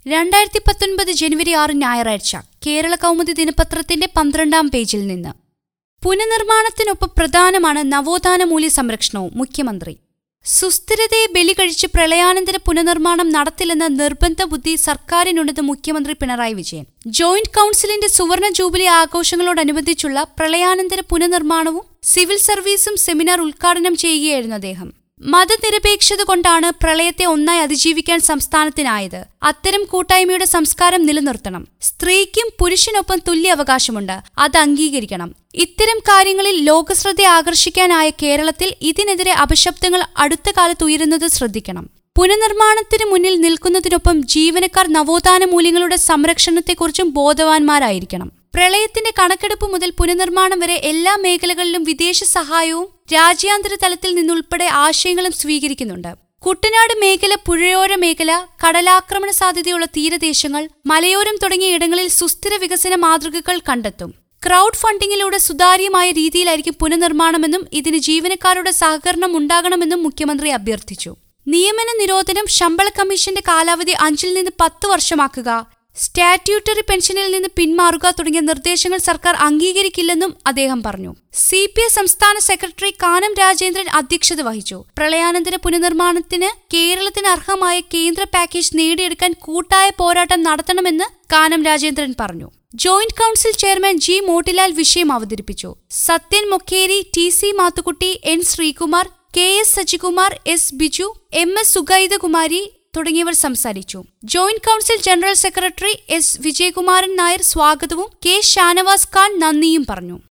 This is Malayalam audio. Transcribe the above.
രണ്ടായിരത്തി പത്തൊൻപത് ജനുവരി ആറ് ഞായറാഴ്ച കേരള കൗമുദി ദിനപത്രത്തിന്റെ പന്ത്രണ്ടാം പേജിൽ നിന്ന് പുനർനിർമ്മാണത്തിനൊപ്പം പ്രധാനമാണ് നവോത്ഥാന മൂല്യ സംരക്ഷണവും മുഖ്യമന്ത്രി സുസ്ഥിരതയെ ബലി കഴിച്ച് പ്രളയാനന്തര പുനർനിർമ്മാണം നടത്തില്ലെന്ന നിർബന്ധ ബുദ്ധി സർക്കാരിനുണ്ടെന്ന് മുഖ്യമന്ത്രി പിണറായി വിജയൻ ജോയിന്റ് കൌൺസിലിന്റെ സുവർണ ജൂബിലി ആഘോഷങ്ങളോടനുബന്ധിച്ചുള്ള പ്രളയാനന്തര പുനർനിർമ്മാണവും സിവിൽ സർവീസും സെമിനാർ ഉദ്ഘാടനം ചെയ്യുകയായിരുന്നു അദ്ദേഹം മതനിരപേക്ഷത കൊണ്ടാണ് പ്രളയത്തെ ഒന്നായി അതിജീവിക്കാൻ സംസ്ഥാനത്തിനായത് അത്തരം കൂട്ടായ്മയുടെ സംസ്കാരം നിലനിർത്തണം സ്ത്രീക്കും പുരുഷനൊപ്പം തുല്യ അവകാശമുണ്ട് അത് അംഗീകരിക്കണം ഇത്തരം കാര്യങ്ങളിൽ ലോകശ്രദ്ധ ആകർഷിക്കാനായ കേരളത്തിൽ ഇതിനെതിരെ അപശബ്ദങ്ങൾ അടുത്ത കാലത്ത് ഉയരുന്നത് ശ്രദ്ധിക്കണം പുനർനിർമ്മാണത്തിന് മുന്നിൽ നിൽക്കുന്നതിനൊപ്പം ജീവനക്കാർ നവോത്ഥാന മൂല്യങ്ങളുടെ സംരക്ഷണത്തെക്കുറിച്ചും ബോധവാന്മാരായിരിക്കണം പ്രളയത്തിന്റെ കണക്കെടുപ്പ് മുതൽ പുനർനിർമ്മാണം വരെ എല്ലാ മേഖലകളിലും വിദേശ സഹായവും രാജ്യാന്തര തലത്തിൽ നിന്നുൾപ്പെടെ ആശയങ്ങളും സ്വീകരിക്കുന്നുണ്ട് കുട്ടനാട് മേഖല പുഴയോര മേഖല കടലാക്രമണ സാധ്യതയുള്ള തീരദേശങ്ങൾ മലയോരം തുടങ്ങിയ ഇടങ്ങളിൽ സുസ്ഥിര വികസന മാതൃകകൾ കണ്ടെത്തും ക്രൗഡ് ഫണ്ടിങ്ങിലൂടെ സുതാര്യമായ രീതിയിലായിരിക്കും പുനർനിർമ്മാണമെന്നും ഇതിന് ജീവനക്കാരുടെ സഹകരണം ഉണ്ടാകണമെന്നും മുഖ്യമന്ത്രി അഭ്യർത്ഥിച്ചു നിയമന നിരോധനം ശമ്പള കമ്മീഷന്റെ കാലാവധി അഞ്ചിൽ നിന്ന് പത്ത് വർഷമാക്കുക സ്റ്റാറ്റ്യൂട്ടറി പെൻഷനിൽ നിന്ന് പിന്മാറുക തുടങ്ങിയ നിർദ്ദേശങ്ങൾ സർക്കാർ അംഗീകരിക്കില്ലെന്നും അദ്ദേഹം പറഞ്ഞു സി പി എ സംസ്ഥാന സെക്രട്ടറി കാനം രാജേന്ദ്രൻ അധ്യക്ഷത വഹിച്ചു പ്രളയാനന്തര പുനർനിർമ്മാണത്തിന് കേരളത്തിന് അർഹമായ കേന്ദ്ര പാക്കേജ് നേടിയെടുക്കാൻ കൂട്ടായ പോരാട്ടം നടത്തണമെന്ന് കാനം രാജേന്ദ്രൻ പറഞ്ഞു joint council chairman G Motilal വിഷയം അവതരിപ്പിച്ചു Sathyan Mokeri T C Mathukutty N Sreekumar K S Sajikumar S Biju M S Sugaithakumari തുടങ്ങിയവർ സംസാരിച്ചു joint council general secretary S Vijayakumaran Nair സ്വാഗതവും കെ ഷാനവാസ് ഖാൻ നന്ദിയും പറഞ്ഞു